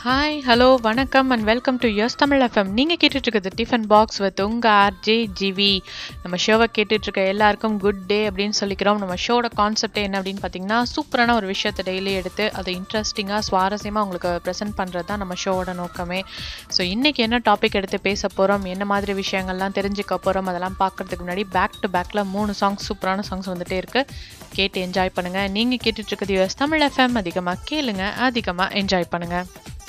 hi hello வணக்கம் and welcome to US Tamil FM நீங்கள் கேட்டுட்ருக்குது டிஃபன் பாக்ஸ் வித் உங்க ஆர்ஜே ஜிவி நம்ம ஷோவை கேட்டுட்ருக்க எல்லாருக்கும் குட் டே அப்படின்னு சொல்லிக்கிறோம் நம்ம ஷோட கான்செப்டே என்ன அப்படின்னு பார்த்தீங்கன்னா சூப்பரான ஒரு விஷயத்தை டெய்லி எடுத்து அதை இன்ட்ரெஸ்டிங்காக சுவாரஸ்யமாக உங்களுக்கு ப்ரெசென்ட் பண்ணுறது தான் நம்ம ஷோவோட நோக்கமே ஸோ இன்றைக்கி என்ன டாபிக் எடுத்து பேச போகிறோம் என்ன மாதிரி விஷயங்கள்லாம் தெரிஞ்சுக்க போகிறோம் அதெல்லாம் பார்க்கறதுக்கு முன்னாடி பேக் டு பேக்கில் மூணு சாங்ஸ் சூப்பரான சாங்ஸ் வந்துட்டே இருக்குது கேட்டு என்ஜாய் பண்ணுங்கள் நீங்கள் கேட்டுட்ருக்குது யூஎஸ் தமிழ் எஃப்எம் அதிகமாக கேளுங்க அதிகமாக என்ஜாய் பண்ணுங்கள்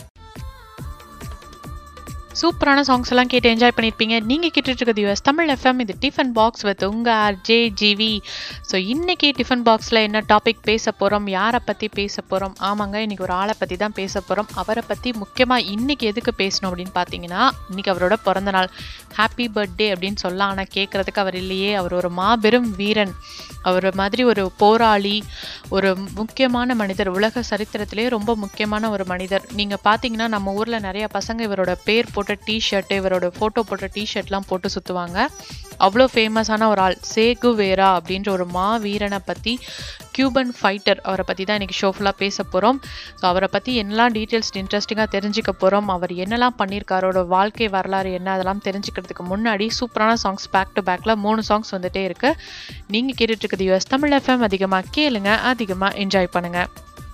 சூப்பரான சாங்ஸ் எல்லாம் கேட்டு என்ஜாய் பண்ணியிருப்பீங்க நீங்கள் கேட்டுட்டு இருக்கிறது யூஎஸ் தமிழ் எஃப்எம் இது டிஃபன் பாக்ஸ் வித் உங்க ஆர்ஜே ஜிவி ஸோ இன்னைக்கு டிஃபன் பாக்ஸில் என்ன டாபிக் பேச போகிறோம் யாரை பற்றி பேச போகிறோம் ஆமாங்க இன்னைக்கு ஒரு ஆளை பற்றி தான் பேச போகிறோம் அவரை பற்றி முக்கியமாக இன்னைக்கு எதுக்கு பேசணும் அப்படின்னு பார்த்தீங்கன்னா இன்னைக்கு அவரோட பிறந்த நாள் ஹாப்பி பர்த்டே அப்படின்னு சொல்லலாம் ஆனால் கேட்குறதுக்கு அவர் இல்லையே அவர் ஒரு மாபெரும் வீரன் அவர் மாதிரி ஒரு போராளி ஒரு முக்கியமான மனிதர் உலக சரித்திரத்திலே ரொம்ப முக்கியமான ஒரு மனிதர் நீங்கள் பார்த்தீங்கன்னா நம்ம ஊரில் நிறைய பசங்க இவரோட பேர் போட்ட டிஷர்ட் இவரோட ஃபோட்டோ போட்ட டிஷர்ட்லாம் போட்டு சுற்றுவாங்க அவ்வளோ ஃபேமஸான ஒரு ஆள் சேகு வேரா அப்படின்ற ஒரு மா வீரனை பற்றி கியூபன் ஃபைட்டர் அவரை பற்றி தான் இன்றைக்கி ஷோ ஃபுல்லாக பேச போகிறோம் ஸோ அவரை பற்றி என்னெல்லாம் டீட்டெயில்ஸ் இன்ட்ரெஸ்டிங்காக தெரிஞ்சுக்க போகிறோம் அவர் என்னெல்லாம் பண்ணியிருக்காரு அவரோட வாழ்க்கை வரலாறு என்ன அதெல்லாம் தெரிஞ்சுக்கிறதுக்கு முன்னாடி சூப்பரான சாங்ஸ் பேக் டு பேக்கில் மூணு சாங்ஸ் வந்துட்டே இருக்குது நீங்கள் கேட்டுட்டு இருக்குது யூஎஸ் தமிழ் எஃப்எம் அதிகமாக கேளுங்க அதிகமாக என்ஜாய் பண்ணுங்கள்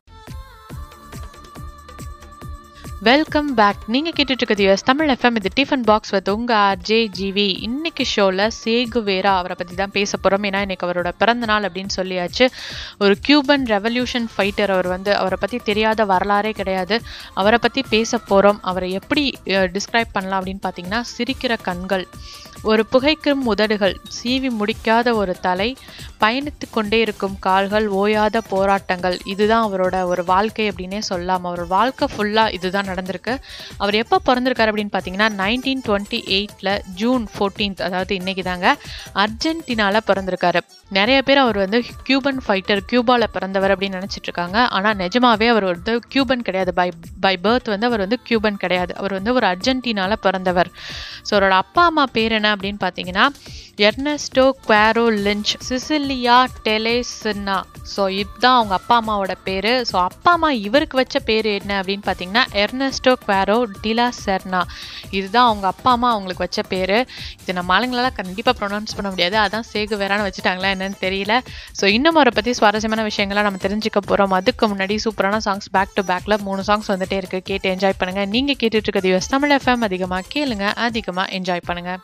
வெல்கம் பேக் நீங்கள் கேட்டுட்டு இருக்கிறது யூஎஸ் தமிழ் எஃப்எம் இது டிஃபன் பாக்ஸ் வித் உங்க ஆர்ஜே ஜிவி இன்னைக்கு ஷோவில் சேகு வேரா அவரை பற்றி தான் பேச போகிறோம் ஏன்னா இன்னைக்கு அவரோட பிறந்த நாள் அப்படின்னு சொல்லியாச்சு ஒரு கியூபன் ரெவல்யூஷன் ஃபைட்டர் அவர் வந்து அவரை பற்றி தெரியாத வரலாறே கிடையாது அவரை பற்றி பேச போகிறோம் அவரை எப்படி டிஸ்கிரைப் பண்ணலாம் அப்படின்னு பார்த்தீங்கன்னா சிரிக்கிற கண்கள் ஒரு புகைக்கும் உதடுகள் சீவி முடிக்காத ஒரு தலை பயணித்து கொண்டே இருக்கும் கால்கள் ஓயாத போராட்டங்கள் இதுதான் அவரோட ஒரு வாழ்க்கை அப்படின்னே சொல்லலாம் அவர் வாழ்க்கை ஃபுல்லாக இதுதான் நடந்திருக்கு அவர் எப்போ பிறந்திருக்காரு அப்படின்னு பார்த்தீங்கன்னா நைன்டீன் டுவெண்ட்டி எயிட்டில் ஜூன் ஃபோர்டீன்த் அதாவது இன்னைக்கு தாங்க அர்ஜென்டினாவில் பிறந்திருக்காரு நிறைய பேர் அவர் வந்து கியூபன் ஃபைட்டர் கியூபாவில் பிறந்தவர் அப்படின்னு நினச்சிட்டு இருக்காங்க ஆனால் நிஜமாவே அவர் வந்து கியூபன் கிடையாது பை பை பர்த் வந்து அவர் வந்து கியூபன் கிடையாது அவர் வந்து ஒரு அர்ஜென்டினாவில் பிறந்தவர் ஸோ அவரோட அப்பா அம்மா பேர் என்ன அப்படின்னு பார்த்தீங்கன்னா எர்னஸ்டோ குவாரோ லிஞ்ச் சிசிலியா டெலேசன்னா ஸோ இதுதான் அவங்க அப்பா அம்மாவோட பேர் ஸோ அப்பா அம்மா இவருக்கு வச்ச பேர் என்ன அப்படின்னு பார்த்தீங்கன்னா எர்னஸ்டோ குவாரோ டிலா செர்னா இதுதான் அவங்க அப்பா அம்மா அவங்களுக்கு வச்ச பேர் இது நம்ம ஆளுங்களால கண்டிப்பாக ப்ரொனவுன்ஸ் பண்ண முடியாது அதான் சேகு வேறான்னு வச்சுட்டாங்களா என்னன்னு தெரியல ஸோ இன்னும் அவரை பற்றி சுவாரஸ்யமான விஷயங்கள்லாம் நம்ம தெரிஞ்சுக்க போகிறோம் அதுக்கு முன்னாடி சூப்பரான சாங்ஸ் பேக் டு பேக்கில் மூணு சாங்ஸ் வந்துட்டே இருக்குது கேட்டு என்ஜாய் பண்ணுங்கள் நீங்கள் கேட்டுட்டு இருக்கிறது யூஎஸ் தமிழ் எஃப்எம் அதிகமாக கேளுங்க அதிகமாக என்ஜாய் பண்ணுங்கள்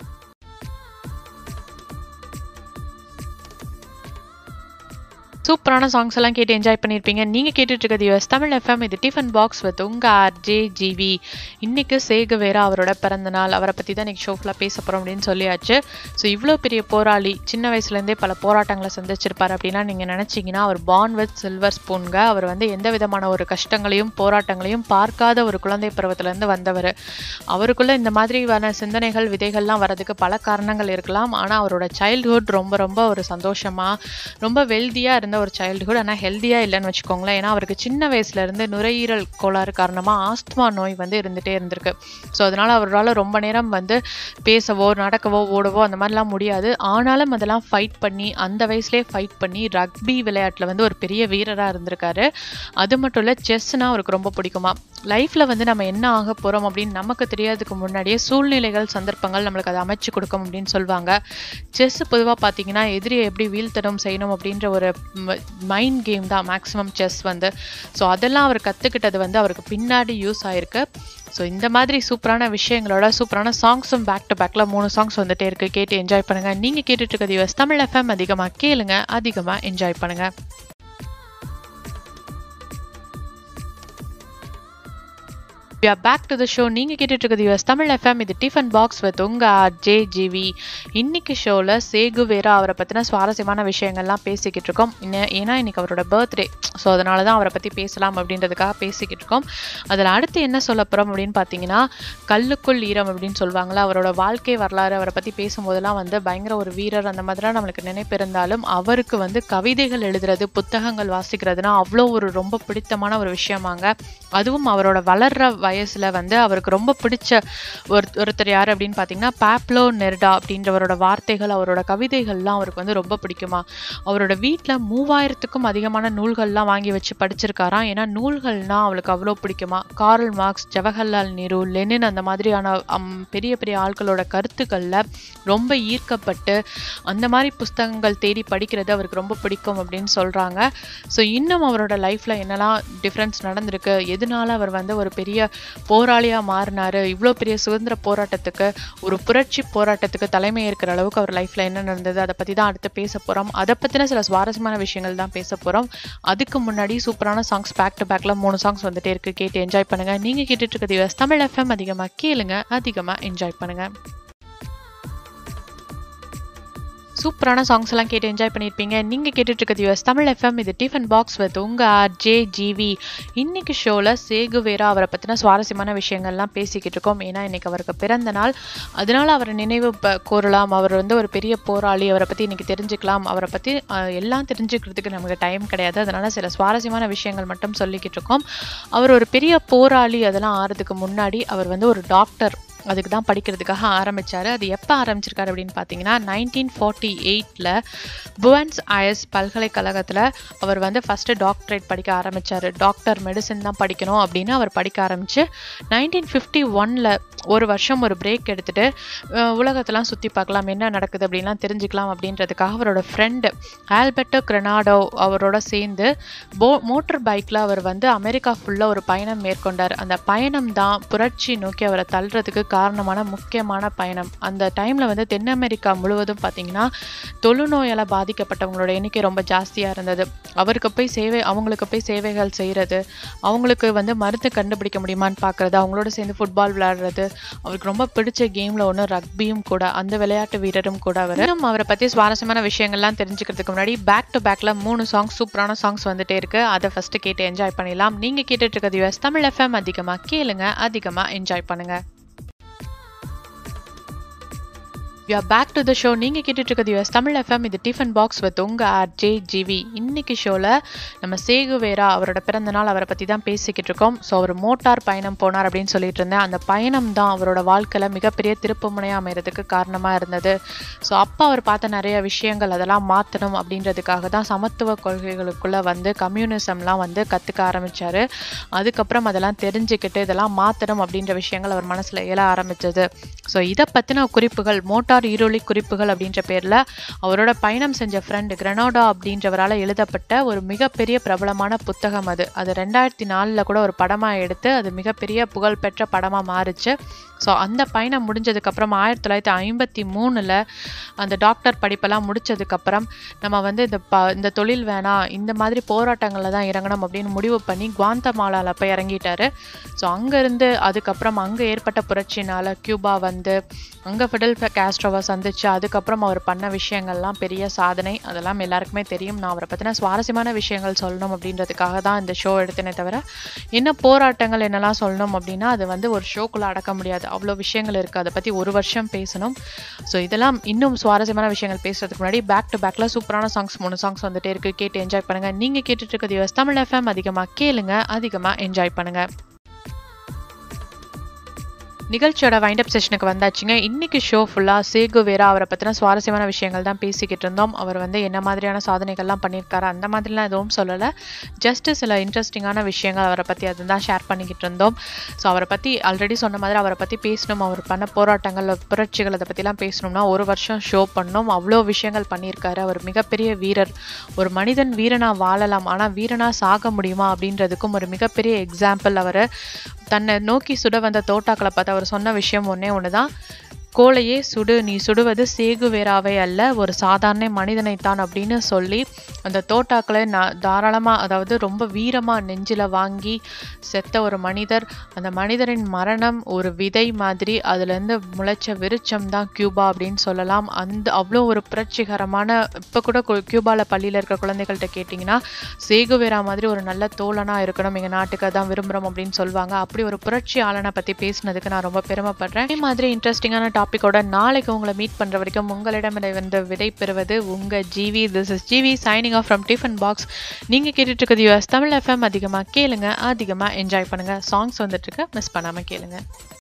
சூப்பரான சாங்ஸ் எல்லாம் கேட்டு என்ஜாய் பண்ணியிருப்பீங்க நீங்கள் கேட்டுட்டு இருக்கிறது யூஎஸ் தமிழ் எஃப்எம் இது டிஃபன் பாக்ஸ் வித் உங்கள் ஆர்ஜே ஜிவி இன்னைக்கு சேகு வேற அவரோட பிறந்த நாள் அவரை பற்றி தான் இன்னைக்கு ஷோஃபில் பேச போகிறோம் அப்படின்னு சொல்லியாச்சு ஸோ இவ்வளோ பெரிய போராளி சின்ன வயசுலேருந்தே பல போராட்டங்களை சந்திச்சிருப்பார் அப்படின்னா நீங்கள் நினச்சிங்கன்னா அவர் பான் வித் சில்வர் ஸ்பூன்க அவர் வந்து எந்த விதமான ஒரு கஷ்டங்களையும் போராட்டங்களையும் பார்க்காத ஒரு குழந்தை பருவத்திலேருந்து வந்தவர் அவருக்குள்ளே இந்த மாதிரியான சிந்தனைகள் விதைகள்லாம் வரதுக்கு பல காரணங்கள் இருக்கலாம் ஆனால் அவரோட சைல்டுஹுட் ரொம்ப ரொம்ப ஒரு சந்தோஷமாக ரொம்ப வெல்தியாக இருந்த ஒரு சைல்டுஹுட் ஆனால் ஹெல்த்தியாக இல்லைன்னு வச்சுக்கோங்களேன் ஏன்னா அவருக்கு சின்ன வயசுலேருந்து நுரையீரல் கோளாறு காரணமாக ஆஸ்துமா நோய் வந்து இருந்துகிட்டே இருந்திருக்கு ஸோ அதனால் அவரால் ரொம்ப நேரம் வந்து பேசவோ நடக்கவோ ஓடவோ அந்த மாதிரிலாம் முடியாது ஆனாலும் அதெல்லாம் ஃபைட் பண்ணி அந்த வயசுலேயே ஃபைட் பண்ணி ரக்பி விளையாட்டில் வந்து ஒரு பெரிய வீரராக இருந்திருக்காரு அது மட்டும் இல்லை செஸ்னால் அவருக்கு ரொம்ப பிடிக்குமா லைஃப்பில் வந்து நம்ம என்ன ஆக போகிறோம் அப்படின்னு நமக்கு தெரியாததுக்கு முன்னாடியே சூழ்நிலைகள் சந்தர்ப்பங்கள் நம்மளுக்கு அதை அமைச்சு கொடுக்கும் அப்படின்னு சொல்லுவாங்க செஸ் பொதுவாக பார்த்தீங்கன்னா எதிரியை எப்படி வீழ்த்தணும் செய்யணும் அப்படின்ற ஒரு மைண்ட் கேம் தான் மேக்ஸிமம் செஸ் வந்து ஸோ அதெல்லாம் அவர் கற்றுக்கிட்டது வந்து அவருக்கு பின்னாடி யூஸ் ஆயிருக்கு ஸோ இந்த மாதிரி சூப்பரான விஷயங்களோட சூப்பரான சாங்ஸும் பேக் டு பேக்கில் மூணு சாங்ஸ் வந்துட்டே இருக்குது கேட்டு என்ஜாய் பண்ணுங்கள் நீங்கள் கேட்டுட்டு இருக்கிறது யூஎஸ் தமிழ் எஃப்எம் அதிகமாக கேளுங்க அதிகமாக என்ஜாய் பண்ணுங்கள் we are back to the show நீங்கள் கேட்டுட்டு இருக்கிறது யூஎஸ் தமிழ் எஃப்எம் இது டிஃபன் பாக்ஸ் வித் உங்கள் ஆர்ஜே ஜிவி இன்னைக்கு ஷோவில் சேகு வேரா அவரை பற்றின சுவாரஸ்யமான விஷயங்கள்லாம் பேசிக்கிட்டு இருக்கோம் இன்ன- ஏன்னா இன்னைக்கு அவரோட பர்த்டே ஸோ அதனால தான் அவரை பற்றி பேசலாம் அப்படின்றதுக்காக பேசிக்கிட்டு இருக்கோம் அதில் அடுத்து என்ன சொல்ல போகிறோம் அப்படின்னு பார்த்தீங்கன்னா கல்லுக்குள் ஈரம் அப்படின்னு சொல்லுவாங்களா அவரோட வாழ்க்கை வரலாறு அவரை பற்றி பேசும்போதெல்லாம் வந்து பயங்கர ஒரு வீரர் அந்த மாதிரிலாம் நம்மளுக்கு நினைப்பு இருந்தாலும் அவருக்கு வந்து கவிதைகள் எழுதுறது புத்தகங்கள் வாசிக்கிறதுனா அவ்வளோ ஒரு ரொம்ப பிடித்தமான ஒரு விஷயமாங்க அதுவும் அவரோட வளர்ற வய வயசுல வந்து அவருக்கு ரொம்ப பிடிச்ச ஒரு ஒருத்தர் யார் அப்படின்னு பார்த்தீங்கன்னா பாப்லோ நெர்டா அப்படின்றவரோட வார்த்தைகள் அவரோட கவிதைகள்லாம் அவருக்கு வந்து ரொம்ப பிடிக்குமா அவரோட வீட்டில் மூவாயிரத்துக்கும் அதிகமான நூல்கள்லாம் வாங்கி வச்சு படிச்சிருக்காராம் ஏன்னா நூல்கள்னா அவளுக்கு அவ்வளோ பிடிக்குமா Karl Marx Jawaharlal Nehru Lenin அந்த மாதிரியான அம், பெரிய பெரிய ஆட்களோட கருத்துக்களில் ரொம்ப ஈர்க்கப்பட்டு அந்த மாதிரி புஸ்தகங்கள் தேடி படிக்கிறது அவருக்கு ரொம்ப பிடிக்கும் அப்படின்னு சொல்கிறாங்க ஸோ இன்னும் அவரோட லைஃப்பில் என்னெல்லாம் டிஃப்ரென்ஸ் நடந்திருக்கு எதனால அவர் வந்து ஒரு பெரிய போராளியாக மாறினாரு இவ்வளோ பெரிய சுதந்திர போராட்டத்துக்கு ஒரு புரட்சி போராட்டத்துக்கு தலைமை ஏற்கிற அளவுக்கு அவர் லைஃப்பில் என்ன நடந்தது அதை பற்றி தான் அடுத்து பேச போகிறோம் அதை பற்றின சில சுவாரஸ்யமான விஷயங்கள் தான் பேச போகிறோம் அதுக்கு முன்னாடி சூப்பரான சாங்ஸ் பேக் டு பேக்கில் மூணு சாங்ஸ் வந்துட்டே இருக்கு கேட்டு என்ஜாய் பண்ணுங்கள் நீங்கள் கேட்டுட்டு இருக்கிறது யூஎஸ் தமிழ் எஃப்எம் அதிகமாக கேளுங்க அதிகமாக என்ஜாய் பண்ணுங்கள் சூப்பரான சாங்ஸ் எல்லாம் கேட்டு என்ஜாய் பண்ணியிருப்பீங்க நீங்கள் கேட்டுட்டு இருக்கிறது யூஎஸ் தமிழ் எஃப்எம் இது டிஃபன் பாக்ஸ் வித் உங்கள் ஆர் ஜே ஜிவி இன்னைக்கு ஷோவில் சேகுவேரா அவரை பற்றின சுவாரஸ்யமான விஷயங்கள்லாம் பேசிக்கிட்டு இருக்கோம் ஏன்னா இன்னைக்கு அவருக்கு பிறந்த நாள் அதனால அவரை நினைவு ப- கூறலாம் அவர் வந்து ஒரு பெரிய போராளி அவரை பற்றி இன்னைக்கு தெரிஞ்சுக்கலாம் அவரை பற்றி அஹ், எல்லாம் தெரிஞ்சுக்கிறதுக்கு நமக்கு டைம் கிடையாது அதனால சில சுவாரஸ்யமான விஷயங்கள் மட்டும் சொல்லிக்கிட்டு இருக்கோம் அவர் ஒரு பெரிய போராளி அதெல்லாம் ஆறதுக்கு முன்னாடி அவர் வந்து ஒரு டாக்டர் அதுக்கு தான் படிக்கிறதுக்காக ஆரம்பிச்சாரு அது எப்போ ஆரம்பிச்சிருக்காரு அப்படின்னு பார்த்தீங்கன்னா நைன்டீன் ஃபார்ட்டி எயிட்டில் புவன்ஸ் ஐஎஸ் பல்கலைக்கழகத்தில் அவர் வந்து ஃபஸ்ட்டு டாக்டரேட் படிக்க ஆரம்பிச்சாரு டாக்டர் மெடிசன் தான் படிக்கணும் அப்படின்னு அவர் படிக்க ஆரம்பிச்சு நைன்டீன் ஃபிஃப்டி ஒனில் ஒரு வருஷம் ஒரு பிரேக் எடுத்துட்டு அஹ், உலகத்தெல்லாம் சுற்றி பார்க்கலாம் என்ன நடக்குது அப்படின்லாம் தெரிஞ்சுக்கலாம் அப்படின்றதுக்காக அவரோட ஃப்ரெண்டு ஆல்பர்ட்டோ கிரனாடோ அவரோட சேர்ந்து போ மோட்டர் பைக்கில் அவர் வந்து அமெரிக்கா ஃபுல்லாக ஒரு பயணம் மேற்கொண்டார் அந்த பயணம் தான் புரட்சி நோக்கி அவரை தள்ளுறதுக்கு காரணமான முக்கியமான பயணம் அந்த டைமில் வந்து தென் அமெரிக்கா முழுவதும் பார்த்தீங்கன்னா தொழுநோயால் பாதிக்கப்பட்டவங்களோட எண்ணிக்கை ரொம்ப ஜாஸ்தியாக இருந்தது அவருக்கு போய் சேவை அவங்களுக்கு போய் சேவைகள் செய்கிறது அவங்களுக்கு வந்து மருந்து கண்டுபிடிக்க முடியுமான்னு பார்க்குறது அவங்களோட சேர்ந்து ஃபுட்பால் விளையாடுறது அவருக்கு ரொம்ப பிடிச்ச கேமில் ஒன்று ரக்பியும் கூட அந்த விளையாட்டு வீரரும் கூட அவர் இன்னும் அவரை பற்றி சுவாரஸ்யமான விஷயங்கள்லாம் தெரிஞ்சுக்கிறதுக்கு முன்னாடி பேக் டு பேக்கில் மூணு சாங்ஸ் சூப்பரான சாங்ஸ் வந்துட்டே இருக்கு அதை ஃபஸ்ட்டு கேட்டு என்ஜாய் பண்ணிடலாம் நீங்கள் கேட்டுட்டு இருக்கிறது யூஎஸ் தமிழ் எஃப்எம் அதிகமாக கேளுங்க அதிகமாக என்ஜாய் பண்ணுங்க you are back to the show நீங்கள் கேட்டுட்டு இருக்கிறது யூஎஸ் தமிழ் எஃப்எம் இது டிஃபன் பாக்ஸ் வித் உங்கள் ஆர் ஜே ஜிவி இன்னைக்கு ஷோவில் நம்ம சேகுவேரா அவரோட பிறந்த நாள் அவரை பற்றி தான் பேசிக்கிட்டு இருக்கோம் ஸோ அவர் மோட்டார் பயணம் போனார் அப்படின்னு சொல்லிட்டு இருந்தேன் அந்த பயணம் தான் அவரோட வாழ்க்கையில் மிகப்பெரிய திருப்புமுனையாக அமைகிறதுக்கு காரணமாக இருந்தது ஸோ அப்போ அவர் பார்த்த நிறைய விஷயங்கள் அதெல்லாம் மாற்றணும் அப்படின்றதுக்காக தான் சமத்துவ கொள்கைகளுக்குள்ளே வந்து கம்யூனிசம்லாம் வந்து கற்றுக்க ஆரம்பிச்சாரு அதுக்கப்புறம் அதெல்லாம் தெரிஞ்சுக்கிட்டு இதெல்லாம் மாற்றணும் அப்படின்ற விஷயங்கள் அவர் மனசில் எழ ஆரம்பிச்சது ஸோ இதை பற்றின குறிப்புகள் மோட்டார் ஈரோலி குறிப்புகள் அப்படின்ற பேரில் அவரோட பயணம் செஞ்ச ஃப்ரெண்ட் கிரனோடா அப்படின்றவரால் எழுதப்பட்ட ஒரு மிகப்பெரிய பிரபலமான புத்தகம் அது அது ரெண்டாயிரத்தி நாலில் கூட ஒரு படமாக எடுத்து அது மிகப்பெரிய புகழ்பெற்ற படமாக மாறுச்சு ஸோ அந்த பயணம் முடிஞ்சதுக்கப்புறம் ஆயிரத்தி தொள்ளாயிரத்தி ஐம்பத்தி மூணில் அந்த டாக்டர் படிப்பெல்லாம் முடிச்சதுக்கப்புறம் நம்ம வந்து இந்த ப இந்த தொழில் வேணாம் இந்த மாதிரி போராட்டங்களில் தான் இறங்கணும் அப்படின்னு முடிவு பண்ணி குவாந்தமாலால போய் இறங்கிட்டாரு ஸோ அங்கேருந்து அதுக்கப்புறம் அங்கே ஏற்பட்ட புரட்சினால கியூபா வந்து அங்கே ஃபிடல் கேஸ்ட்ரோவை சந்திச்சு அதுக்கப்புறம் அவர் பண்ண விஷயங்கள்லாம் பெரிய சாதனை அதெல்லாம் எல்லாருக்குமே தெரியும் நான் அவரை பற்றின சுவாரஸ்யமான விஷயங்கள் சொல்லணும் அப்படின்றதுக்காக தான் இந்த ஷோ எடுத்தேனே தவிர என்ன போராட்டங்கள் என்னெல்லாம் சொல்லணும் அப்படின்னா அது வந்து ஒரு ஷோக்குள்ளே அடக்க முடியாது அவ்வளோ விஷயங்கள் இருக்குது அதை பற்றி ஒரு வருஷம் பேசணும் ஸோ இதெல்லாம் இன்னும் சுவாரஸ்யமான விஷயங்கள் பேசுறதுக்கு முன்னாடி பேக் டு பேக்கில் சூப்பரான சாங்ஸ் மூணு சாங்ஸ் வந்துட்டே இருக்கு கேட்டு என்ஜாய் பண்ணுங்க நீங்கள் கேட்டுட்டு இருக்கிறது யூஎஸ் தமிழ் எஃப்எம் அதிகமாக கேளுங்க அதிகமாக என்ஜாய் பண்ணுங்க நிகழ்ச்சியோட வைண்ட் அப் செஷனுக்கு வந்தாச்சுங்க இன்னைக்கு ஷோ ஃபுல்லாக சேகுவேரா அவரை பற்றின சுவாரஸ்யமான விஷயங்கள் தான் பேசிக்கிட்டு இருந்தோம் அவர் வந்து என்ன மாதிரியான சாதனைகள்லாம் பண்ணியிருக்காரு அந்த மாதிரிலாம் எதுவும் சொல்லலை ஜஸ்ட் சில இன்ட்ரெஸ்டிங்கான விஷயங்கள் அவரை பற்றி அது தான் ஷேர் பண்ணிக்கிட்டு இருந்தோம் ஸோ அவரை பற்றி ஆல்ரெடி சொன்ன மாதிரி அவரை பற்றி பேசணும் அவர் பண்ண போராட்டங்கள் புரட்சிகள் அதை பற்றிலாம் பேசணும்னா ஒரு வருஷம் ஷோ பண்ணோம் அவ்வளோ விஷயங்கள் பண்ணியிருக்காரு அவர் மிகப்பெரிய வீரர் ஒரு மனிதன் வீரனா வாழலாம் ஆனால் வீரனா சாக முடியுமா அப்படின்றதுக்கும் ஒரு மிகப்பெரிய எக்ஸாம்பிள் அவர் தன்னை நோக்கி சுட வந்த தோட்டாக்களை பார்த்து அவர் சொன்ன விஷயம் ஒன்றே ஒன்று தான் கோலையே சுடு நீ சுடுவது சேகுவேராவை அல்ல ஒரு சாதாரண மனிதனைத்தான் அப்படின்னு சொல்லி அந்த தோட்டாக்களை நான் தாராளமாக அதாவது ரொம்ப வீரமாக நெஞ்சில் வாங்கி செத்த ஒரு மனிதர் அந்த மனிதரின் மரணம் ஒரு விதை மாதிரி அதுலேருந்து முளைச்ச விருச்சம் தான் கியூபா அப்படின்னு சொல்லலாம் அந்த அவ்வளோ ஒரு புரட்சிகரமான இப்போ கூட கியூபாவில் பள்ளியில் இருக்கிற குழந்தைகள்கிட்ட கேட்டிங்கன்னா சேகுவேரா மாதிரி ஒரு நல்ல தோழனாக இருக்கணும் எங்கள் நாட்டுக்கு அதான் விரும்புகிறோம் அப்படின்னு சொல்லுவாங்க அப்படி ஒரு புரட்சி ஆளனை பற்றி பேசினதுக்கு நான் ரொம்ப பெருமைப்படுறேன் இதே மாதிரி இன்ட்ரெஸ்டிங்கான டாப்பிக்கோட நாளைக்கு உங்களை மீட் பண்ணுற வரைக்கும் உங்களிடம் வந்து விடை பெறுவது உங்கள் GV this is GV signing off from tiffin box நீங்கள் கேட்டுட்டு இருக்கிறது யூஎஸ் தமிழ் எஃப்எம் அதிகமாக கேளுங்க அதிகமாக என்ஜாய் பண்ணுங்கள் சாங்ஸ் வந்துட்டு இருக்கு மிஸ் பண்ணாமல் கேளுங்க